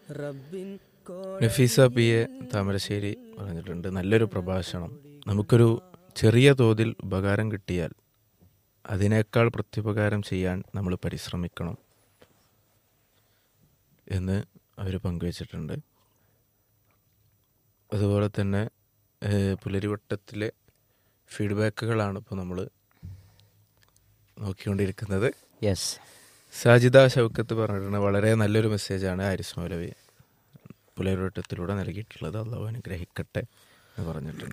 Nafeesa P A Thamarassery പറഞ്ഞിട്ടുണ്ട് നല്ലൊരു പ്രഭാഷണം നമുക്കൊരു ചെറിയ തോതിൽ ഉപകാരം കിട്ടിയാൽ അതിനേക്കാൾ പ്രത്യുപകാരം ചെയ്യാൻ നമ്മൾ പരിശ്രമിക്കണം എന്ന് അവർ പങ്കുവച്ചിട്ടുണ്ട് അതുപോലെ തന്നെ ഏഹ്, പുലരിവട്ടത്തിലെ ഫീഡ്ബാക്കുകളാണ് ഇപ്പോൾ നമ്മൾ നോക്കിക്കൊണ്ടിരിക്കുന്നത് യെസ് സാജിദ ഷൗക്കത്ത് പറഞ്ഞിട്ടുണ്ട് വളരെ നല്ലൊരു മെസ്സേജാണ് ആരിസ് മൗലവി പുലരോട്ടത്തിലൂടെ നൽകിയിട്ടുള്ളത് അള്ളാഹു അനുഗ്രഹിക്കട്ടെ എന്ന് പറഞ്ഞിട്ടുണ്ട്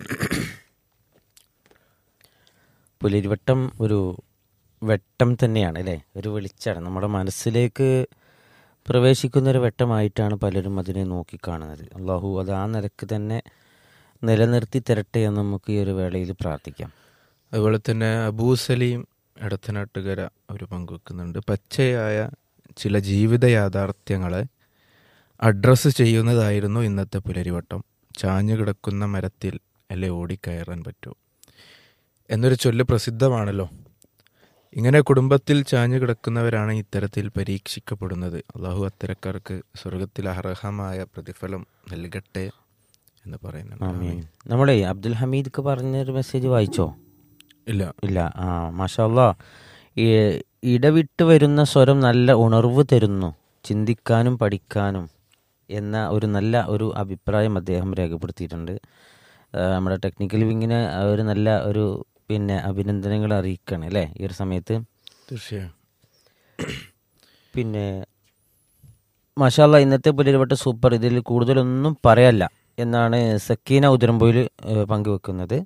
പുലരിവട്ടം ഒരു വെട്ടം തന്നെയാണ് അല്ലേ ഒരു വെളിച്ചാണ് നമ്മുടെ മനസ്സിലേക്ക് പ്രവേശിക്കുന്ന ഒരു വെട്ടമായിട്ടാണ് പലരും അതിനെ നോക്കിക്കാണുന്നത് അള്ളാഹു അത് ആ നിലക്ക് തന്നെ നിലനിർത്തി തരട്ടെ എന്ന് നമുക്ക് ഈ ഒരു വേളയിൽ പ്രാർത്ഥിക്കാം അതുപോലെ തന്നെ അബൂ സലീം എടത്തനാട്ടുകര അവർ പങ്കുവെക്കുന്നുണ്ട് പച്ചയായ ചില ജീവിത യാഥാർത്ഥ്യങ്ങളെ അഡ്രസ്സ് ചെയ്യുന്നതായിരുന്നു ഇന്നത്തെ പുലരിവട്ടം ചാഞ്ഞു കിടക്കുന്ന മരത്തിൽ അല്ലെ ഓടിക്കയറാൻ പറ്റൂ എന്നൊരു ചൊല്ല് പ്രസിദ്ധമാണല്ലോ ഇങ്ങനെ കുടുംബത്തിൽ ചാഞ്ഞു കിടക്കുന്നവരാണ് ഇത്തരത്തിൽ പരീക്ഷിക്കപ്പെടുന്നത് അള്ളാഹു അത്തരക്കാർക്ക് സ്വർഗത്തിൽ അർഹമായ പ്രതിഫലം നൽകട്ടെ എന്ന് പറയുന്നുണ്ട് ആമീൻ നമ്മളെ അബ്ദുൽ ഹമീദ് പറഞ്ഞൊരു മെസ്സേജ് വായിച്ചോ ഇല്ല ഇല്ല ആ മാഷാല്ലാ ഈ ഇടവിട്ട് വരുന്ന സ്വരം നല്ല ഉണർവ് തരുന്നു ചിന്തിക്കാനും പഠിക്കാനും എന്ന ഒരു നല്ല ഒരു അഭിപ്രായം അദ്ദേഹം രേഖപ്പെടുത്തിയിട്ടുണ്ട് ആ, നമ്മുടെ ടെക്നിക്കൽ വിങ്ങിന് ഒരു നല്ല ഒരു പിന്നെ അഭിനന്ദനങ്ങൾ അറിയിക്കണം അല്ലേ ഈ ഒരു സമയത്ത് തീർച്ചയായും പിന്നെ മാഷാല്ല ഇന്നത്തെ പുലരിവട്ട സൂപ്പർ ഇതിൽ കൂടുതലൊന്നും പറയല്ല എന്നാണ് സക്കീന ഉദരമ്പൊയിൽ പങ്കുവെക്കുന്നത്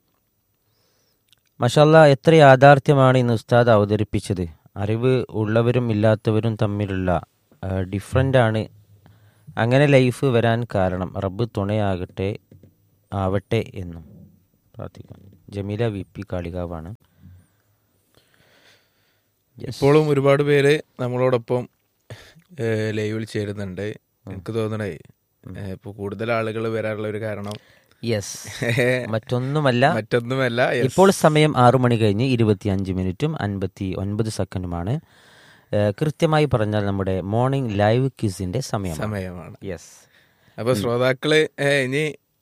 മഷാല്ല എത്ര യാഥാർത്ഥ്യമാണ് ഇന്ന് ഉസ്താദ് അവതരിപ്പിച്ചത് അറിവ് ഉള്ളവരും ഇല്ലാത്തവരും തമ്മിലുള്ള ഡിഫറൻ്റ് ആണ് അങ്ങനെ ലൈഫ് വരാൻ കാരണം റബ്ബ് തുണയാകട്ടെ ആവട്ടെ എന്നും പ്രാർത്ഥിക്കാം ജമീല വി പി കാളികാവാണ് ഇപ്പോഴും ഒരുപാട് പേര് നമ്മളോടൊപ്പം ഏഹ്, ലൈവിൽ ചേരുന്നുണ്ട് എനിക്ക് തോന്നണേ ഏഹ്, ഇപ്പൊ കൂടുതൽ ആളുകൾ വരാനുള്ള ഒരു കാരണം യെസ് മറ്റൊന്നുമല്ല മറ്റൊന്നുമല്ല yes, ഇപ്പോൾ സമയം ആറു മണി കഴിഞ്ഞ് ഇരുപത്തിയഞ്ച് മിനിറ്റും അൻപത്തി ഒൻപത് സെക്കൻഡുമാണ് ഏഹ് കൃത്യമായി പറഞ്ഞാൽ നമ്മുടെ മോർണിംഗ് ലൈവ് ക്യൂസിന്റെ സമയം സമയമാണ് യെസ് അപ്പൊ ശ്രോതാക്കള് ഏഹ്, ഇനി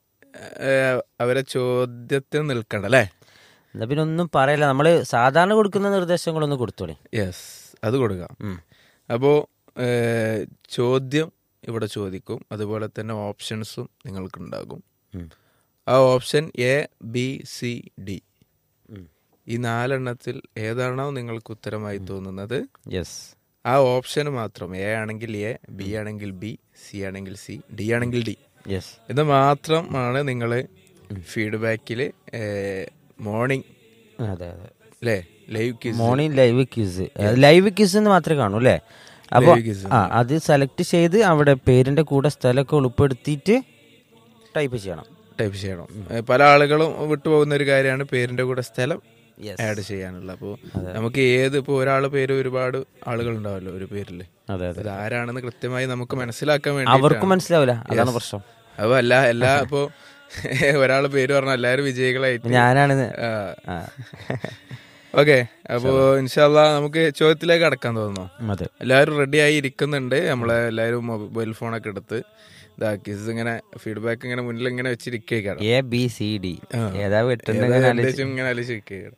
ഏഹ്, അവരെ ചോദ്യത്തിന് നിൽക്കണ്ട അല്ലേ എന്നാ പിന്നെ ഒന്നും പറയല്ല നമ്മൾ സാധാരണ കൊടുക്കുന്ന നിർദ്ദേശങ്ങളൊന്ന് കൊടുത്തോളെ യെസ് അത് കൊടുക്കാം ഉം. അപ്പോ ഏഹ്, ചോദ്യം ഇവിടെ ചോദിക്കും അതുപോലെ തന്നെ ഓപ്ഷൻസും നിങ്ങൾക്ക് ഉണ്ടാകും ഉം. ആ option A B C D ഉം. ഈ നാലെണ്ണത്തിൽ ഏതാണോ നിങ്ങൾക്ക് ഉത്തരമായി തോന്നുന്നത് യെസ് ആ ഓപ്ഷൻ മാത്രം എ ആണെങ്കിൽ എ ബി ആണെങ്കിൽ ബി സി ആണെങ്കിൽ സി ഡി ആണെങ്കിൽ ഡി യെസ് ഇത് മാത്രമാണ് നിങ്ങൾ ഫീഡ്ബാക്കിൽ മോർണിംഗ് അതെ അതെ അല്ലേ live quiz morning live quiz live quiz എന്ന് മാത്രമേ കാണൂ അല്ലേ അപ്പോൾ Live quiz ആ അത് സെലക്ട് ചെയ്ത് അവിടെ പേരിന്റെ കൂടെ സ്ഥലമൊക്കെ ഉൾപ്പെടുത്തിയിട്ട് ടൈപ്പ് ചെയ്യണം ടൈപ്പ് ചെയ്യണം ഏ, പല ആളുകളും വിട്ടുപോകുന്ന ഒരു കാര്യമാണ് പേരിന്റെ കൂടെ സ്ഥലം Yes. ആഡ് ചെയ്യാനുള്ള അപ്പോൾ നമുക്ക് ഏത് ഇപ്പോൾ ഒരാൾ പേര് ഒരുപാട് ആളുകൾ ഉണ്ടാവല്ലോ ഒരു പേരിൽ അതെ അതെ അത് ആരാണെന്ന് കൃത്യമായി നമുക്ക് മനസ്സിലാക്കാൻ അവർക്ക് വേണ്ടി മനസ്സിലാവില്ല അതാണ് പ്രശ്നം അപ്പൊ എല്ലാ എല്ലാ ഇപ്പോ ഒരാള് പേര് പറഞ്ഞ എല്ലാവരും വിജയികളായിട്ട് ഞാനാണ് ആ. ഓക്കെ അപ്പോ ഇൻഷാല്ല നമുക്ക് ചോദ്യത്തിലേക്ക് കടക്കാൻ തോന്നുന്നു അതെ എല്ലാവരും റെഡി ആയി ഇരിക്കുന്നുണ്ട് നമ്മളെ എല്ലാവരും മൊബൈൽ ഫോണൊക്കെ എടുത്ത് ഇതാക്കി ഇത് ഇങ്ങനെ ഫീഡ്ബാക്ക് ഇങ്ങനെ മുന്നിൽ ഇങ്ങനെ വെച്ചിരിക്കുകയാണ് എ ബി സി ഡി ഏതാ വെട്ടുണ്ടെങ്കിൽ ഇങ്ങനെ ആലോചിക്കുകയാണ്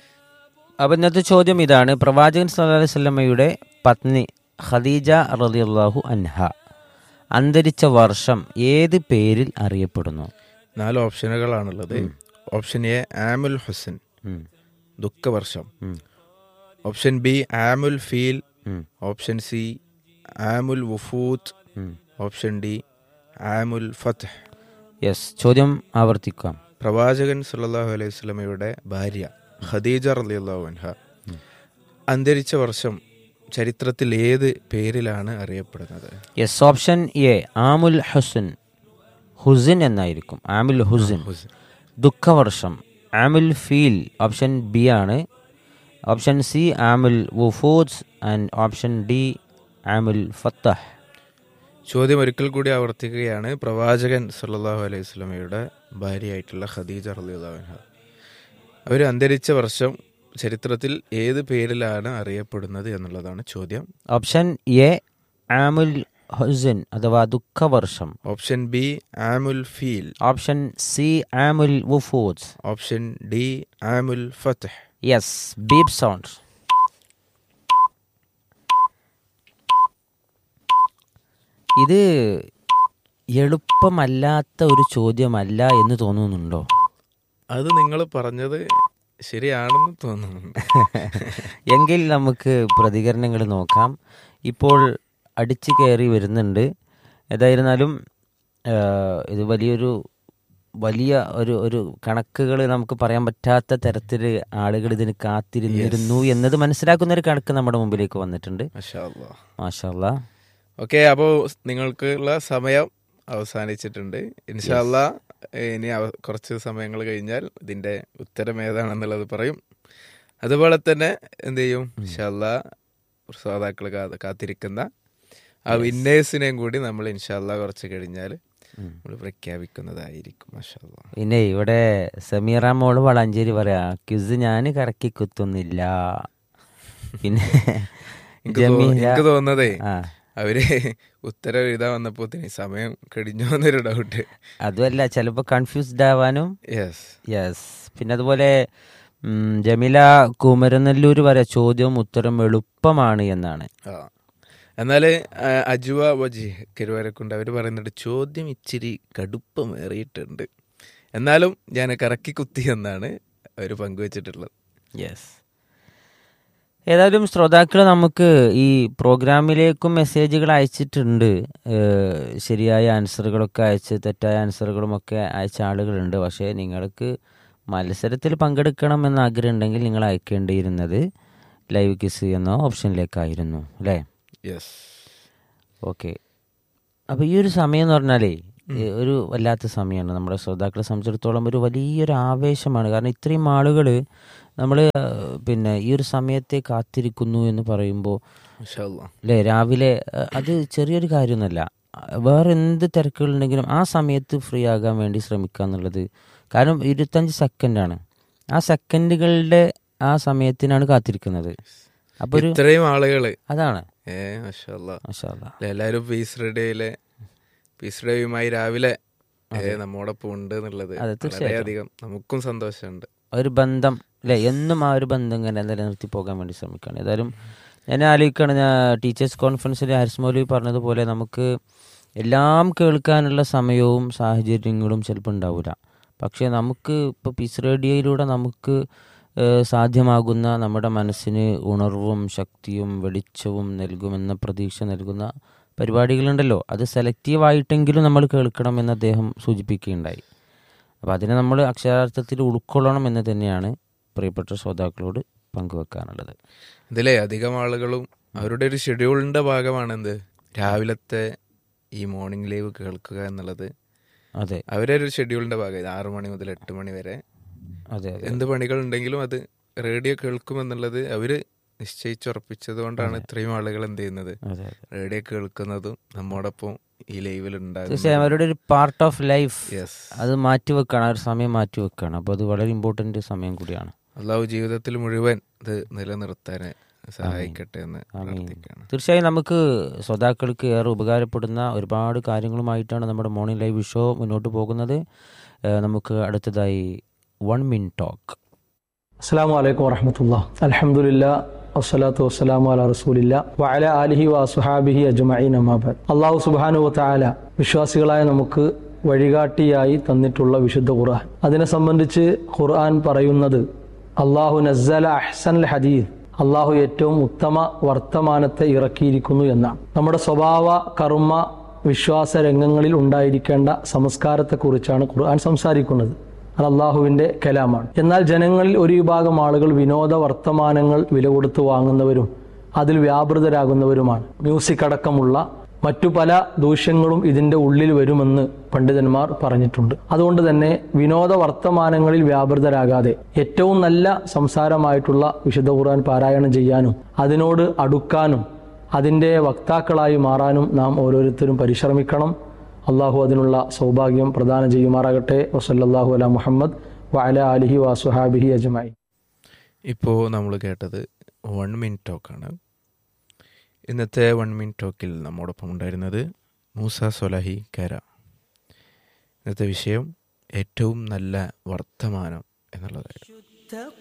അപ്പൊ ഇന്നത്തെ ചോദ്യം ഇതാണ് പ്രവാചകൻ സല്ലല്ലാഹു അലൈഹി വസല്ലമയുടെ പത്നി ഖദീജ റളിയല്ലാഹു അൻഹ അന്തരിച്ച വർഷം ഏത് പേരിൽ അറിയപ്പെടുന്നു നാല് ഓപ്ഷനുകളാണുള്ളത് ഓപ്ഷൻ എ ആമുൽ ഹുസൻ ഉം. ദുഃഖവർഷം ഉം. ഓപ്ഷൻ ബി ആമുൽ ഫീൽ ഉം. ഓപ്ഷൻ സി ആമുൽ വുഫൂത്ത് ഉം. ഓപ്ഷൻ ഡി ആമുൽ ഫത്ത് യെസ് ചോദ്യം ആവർത്തിക്കാം പ്രവാചകൻ സല്ലല്ലാഹു അലൈഹി വസല്ലമയുടെ ഭാര്യ ഖദീജ റളിയല്ലാഹു അൻഹ അന്തരിച്ച വർഷം ചരിത്രത്തിൽ ഏത് പേരിലാണ് അറിയപ്പെടുന്നത് യെസ് ഓപ്ഷൻ എ ആമുൽ ഹുസൻ ഹുസിൻ എന്നായിരിക്കും ആമുൽ ഹുസിൻ ദുഃഖവർഷം ആമുൽ ഫീൽ ഓപ്ഷൻ ബി ആണ് ഓപ്ഷൻ സി ആമുൽ വുഫൂദ് ആൻഡ് ഓപ്ഷൻ ഡി ആമുൽ ഫത്തഹ് ചോദ്യം ഒരിക്കൽ കൂടി ആവർത്തിക്കുകയാണ് പ്രവാചകൻ സല്ലല്ലാഹു അലൈഹി വസല്ലമയുടെ ഭാര്യയായിട്ടുള്ള ഖദീജ റളിയല്ലാഹു അൻഹ അവർ അന്തരിച്ച വർഷം ചരിത്രത്തിൽ ഏത് പേരിലാണ് അറിയപ്പെടുന്നത് എന്നുള്ളതാണ് ചോദ്യം ഓപ്ഷൻ എ ആമുൽ ഹുസൻ അഥവാ ദുഃഖവർഷം ഓപ്ഷൻ ബി ആമുൽ ഫീൽ ഓപ്ഷൻ സി ആമുൽ വുഫൂദ് ഓപ്ഷൻ ഡി ആമുൽ ഫത്തഹ് യെസ് ബീപ് സൗണ്ട് ഇത് എളുപ്പമല്ലാത്ത ഒരു ചോദ്യമല്ല എന്ന് തോന്നുന്നുണ്ടോ അത് നിങ്ങൾ പറഞ്ഞത് ശരിയാണെന്ന് തോന്നുന്നുണ്ട് എങ്കിൽ നമുക്ക് പ്രതികരണങ്ങൾ നോക്കാം ഇപ്പോൾ അടിച്ചു കയറി വരുന്നുണ്ട് ഏതായിരുന്നാലും ആ, ഇത് വലിയൊരു വലിയ ഒരു ഒരു കണക്കുകൾ നമുക്ക് പറയാൻ പറ്റാത്ത തരത്തിൽ ആളുകൾ ഇതിന് കാത്തിരുന്നിരുന്നു എന്നത് മനസ്സിലാക്കുന്ന ഒരു കണക്ക് നമ്മുടെ മുമ്പിലേക്ക് വന്നിട്ടുണ്ട് മാഷാ അല്ലാ മാഷല്ല ഓക്കെ അപ്പോൾ നിങ്ങൾക്കുള്ള സമയം അവസാനിച്ചിട്ടുണ്ട് ഇൻഷാല്ല ഇനി അവ- കുറച്ച് സമയങ്ങൾ കഴിഞ്ഞാൽ ഇതിന്റെ ഉത്തരം ഏതാണെന്നുള്ളത് പറയും അതുപോലെ തന്നെ എന്ത് ചെയ്യും ഇൻഷാല്ല ശ്രോതാക്കൾ കാ- കാത്തിരിക്കുന്ന ആ വിന്നേഴ്സിനെയും കൂടി നമ്മൾ ഇൻഷാല്ല കുറച്ച് കഴിഞ്ഞാൽ നമ്മൾ പ്രഖ്യാപിക്കുന്നതായിരിക്കും മാഷാല്ല പിന്നെ ഇവിടെ സമീറ മോള് വളാഞ്ചേരി പറയാ ക്വിസ് ഞാൻ കറക്കി കുത്തുന്നില്ല പിന്നെ എനിക്ക് തോ- ജമീല എനിക്ക് തോന്നുന്നതേ ആ അവര് ഉത്തരം എഴുതാൻ വന്നപ്പോ സമയം കഴിഞ്ഞു എന്നൊരു ഡൗട്ട് അതുമല്ല ചിലപ്പോൾ കൺഫ്യൂസ്ഡ് ആവാനും യെസ് യെസ് പിന്നെ അതുപോലെ ഉം, ജമീല കുമരനെല്ലൂർ വരെ ചോദ്യവും ഉത്തരം എളുപ്പമാണ് എന്നാണ് ആ എന്നാല് ആ, അജുവ വജി കരുവാരക്കുണ്ട് അവര് പറയുന്നുണ്ട് ചോദ്യം ഇച്ചിരി കടുപ്പമേറിയിട്ടുണ്ട് എന്നാലും ഞാൻ കറക്കി കുത്തി എന്നാണ് അവർ പങ്കുവച്ചിട്ടുള്ളത് യെസ് ഏതായാലും ശ്രോതാക്കൾ നമുക്ക് ഈ പ്രോഗ്രാമിലേക്കും മെസ്സേജുകൾ അയച്ചിട്ടുണ്ട് ഏഹ് ശരിയായ ആൻസറുകളൊക്കെ അയച്ച് തെറ്റായ ആൻസറുകളുമൊക്കെ അയച്ച ആളുകളുണ്ട് പക്ഷേ നിങ്ങൾക്ക് മത്സരത്തിൽ പങ്കെടുക്കണം എന്ന ആഗ്രഹം ഉണ്ടെങ്കിൽ നിങ്ങൾ അയക്കേണ്ടിയിരുന്നത് ലൈവ് കിസ് എന്ന ഓപ്ഷനിലേക്കായിരുന്നു അല്ലേ യെസ് ഓക്കെ അപ്പോൾ ഈ ഒരു സമയം എന്ന് പറഞ്ഞാലേ ഏ, ഒരു വല്ലാത്ത സമയമാണ് നമ്മുടെ ശ്രോതാക്കളെ സംബന്ധിച്ചിടത്തോളം ഒരു വലിയൊരു ആവേശമാണ് കാരണം ഇത്രയും ആളുകൾ നമ്മൾ പിന്നെ ഈ ഒരു സമയത്തെ കാത്തിരിക്കുന്നു എന്ന് പറയുമ്പോൾ അല്ലേ രാവിലെ അഹ് അത് ചെറിയൊരു കാര്യമൊന്നുമല്ല അഹ് വേറെ എന്ത് തിരക്കുകളുണ്ടെങ്കിലും ആ സമയത്ത് ഫ്രീ ആകാൻ വേണ്ടി ശ്രമിക്കുക എന്നുള്ളത് കാരണം ഇരുപത്തഞ്ച് സെക്കൻഡാണ് ആ സെക്കൻഡുകളുടെ ആ സമയത്തിനാണ് കാത്തിരിക്കുന്നത് അപ്പോൾ ഒരു ഇത്രയും ആളുകള് അതാണ് ഏ മാഷാല്ലാ മാഷാ അല്ലാ. എല്ലാവരും പീസ് റേഡിയോയിലെ പീസ് റേഡിയോയുമായി രാവിലെ ഏ നമ്മോടൊപ്പം ഉണ്ട് എന്നുള്ളത് അതെ, തീർച്ചയായിട്ടും. വളരെയധികം നമുക്കും സന്തോഷമുണ്ട് ഒരു ബന്ധം അല്ലെ എന്നും ആ ഒരു ബന്ധം ഇങ്ങനെ നിലനിർത്തി പോകാൻ വേണ്ടി ശ്രമിക്കുകയാണ് ഏതായാലും ഞാൻ ആലോചിക്കുകയാണ് ഞാൻ ടീച്ചേഴ്സ് കോൺഫറൻസിൽ ഹാരിസ് മൗലവി പറഞ്ഞതുപോലെ നമുക്ക് എല്ലാം കേൾക്കാനുള്ള സമയവും സാഹചര്യങ്ങളും ചിലപ്പോൾ ഉണ്ടാവില്ല പക്ഷേ നമുക്ക് ഇപ്പോൾ പീസ് റേഡിയോയിലൂടെ നമുക്ക് ഏഹ്, സാധ്യമാകുന്ന നമ്മുടെ മനസ്സിന് ഉണർവും ശക്തിയും വെളിച്ചവും നൽകുമെന്ന പ്രതീക്ഷ നൽകുന്ന പരിപാടികളുണ്ടല്ലോ അത് സെലക്റ്റീവായിട്ടെങ്കിലും നമ്മൾ കേൾക്കണം എന്ന് അദ്ദേഹം സൂചിപ്പിക്കുകയുണ്ടായി അപ്പോൾ അതിനെ നമ്മൾ അക്ഷരാർത്ഥത്തിൽ ഉൾക്കൊള്ളണം എന്ന് തന്നെയാണ് പ്രിയപ്പെട്ട ശ്രോതാക്കളോട് പങ്കുവെക്കാനുള്ളത് ഇതിലെ അധികം ആളുകളും അവരുടെ ഒരു ഷെഡ്യൂളിന്റെ ഭാഗമാണ് എന്ത് രാവിലത്തെ ഈ മോർണിംഗ് ലൈവ് കേൾക്കുക എന്നുള്ളത് അതെ അവരെ ഒരു ഷെഡ്യൂളിന്റെ ഭാഗം ആറു മണി മുതൽ എട്ട് മണി വരെ അതെ അതെ എന്ത് പണികൾ ഉണ്ടെങ്കിലും അത് റേഡിയോ കേൾക്കുമെന്നുള്ളത് അവര് നിശ്ചയിച്ചുറപ്പിച്ചത് കൊണ്ടാണ് ഇത്രയും ആളുകൾ എന്ത് ചെയ്യുന്നത് അതെ റേഡിയോ കേൾക്കുന്നതും നമ്മോടൊപ്പം ഈ ലൈവിൽ ഉണ്ടാകും തീർച്ചയായും അവരുടെ ഒരു പാർട്ട് ഓഫ് ലൈഫ് യെസ് അത് മാറ്റി വെക്കുകയാണ് ആ ഒരു സമയം മാറ്റി വെക്കുകയാണ് അപ്പോൾ അത് വളരെ ഇമ്പോർട്ടൻ്റ് സമയം കൂടിയാണ് അള്ളാഹു ജീവിതത്തിൽ മുഴുവൻ ഇത് നിലനിർത്താൻ സഹായിക്കട്ടെ എന്ന് പ്രാർത്ഥിക്കുകയാണ് തീർച്ചയായും നമുക്ക് ശ്രോതാക്കൾക്ക് ഏറെ ഉപകാരപ്പെടുന്ന ഒരുപാട് കാര്യങ്ങളുമായിട്ടാണ് നമ്മുടെ മോർണിംഗ് ലൈവ് ഷോ മുന്നോട്ട് പോകുന്നത് ഏഹ് നമുക്ക് അടുത്തതായി വൺ മിൻ ടോക്ക് അസ്സാം വലൈക്കും വറഹമത്തുള്ള അലഹമുല്ല വസ്സലാത്തു വസ്സലാമു അല റസൂലില്ല വഅല ആലിഹി വസുഹാബിഹി അജ്മഈൻ അമ്മാബാദ് അള്ളാഹു സുബ്ഹാനഹു വതആല വിശ്വാസികളായ നമുക്ക് വഴികാട്ടിയായി തന്നിട്ടുള്ള വിശുദ്ധ ഖുർആൻ അതിനെ സംബന്ധിച്ച് ഖുർആൻ പറയുന്നത് അള്ളാഹു നസ്സല അഹ്സൻ ഹദീദ് അള്ളാഹു ഏറ്റവും ഉത്തമ വർത്തമാനത്തെ ഇറക്കിയിരിക്കുന്നു എന്നാണ് നമ്മുടെ സ്വഭാവ കർമ്മ വിശ്വാസ രംഗങ്ങളിൽ ഉണ്ടായിരിക്കേണ്ട സംസ്കാരത്തെക്കുറിച്ചാണ് ഖുർആൻ സംസാരിക്കുന്നത് അത് അള്ളാഹുവിന്റെ കലാമാണ് എന്നാൽ ജനങ്ങളിൽ ഒരു വിഭാഗം ആളുകൾ വിനോദ വർത്തമാനങ്ങൾ വില കൊടുത്ത് വാങ്ങുന്നവരും അതിൽ വ്യാപൃതരാകുന്നവരുമാണ് മ്യൂസിക് അടക്കമുള്ള മറ്റു പല ദൂഷ്യങ്ങളും ഇതിന്റെ ഉള്ളിൽ വരുമെന്ന് പണ്ഡിതന്മാർ പറഞ്ഞിട്ടുണ്ട് അതുകൊണ്ട് തന്നെ വിനോദ വർത്തമാനങ്ങളിൽ വ്യാപൃതരാകാതെ ഏറ്റവും നല്ല സംസാരമായിട്ടുള്ള വിശുദ്ധ ഖുർആൻ പാരായണം ചെയ്യാനും അതിനോട് അടുക്കാനും അതിന്റെ വക്താക്കളായി മാറാനും നാം ഓരോരുത്തരും പരിശ്രമിക്കണം അള്ളാഹു അതിനുള്ള സൗഭാഗ്യം പ്രദാനം ചെയ്യുമാറാകട്ടെ വസല്ലാഹു അല മുഹമ്മദ് വഅല അലിഹി വസുഹാബിഹി അജ്മായി ഇപ്പോൾ നമ്മൾ കേട്ടത് വൺ മിനിറ്റ് ടോക്കാണ് ഇന്നത്തെ വൺ മിൻ ടോക്കിൽ നമ്മോടൊപ്പം ഉണ്ടായിരുന്നത് മൂസ സൊലഹി കര ഇന്നത്തെ വിഷയം ഏറ്റവും നല്ല വർത്തമാനം എന്നുള്ളതായിരുന്നു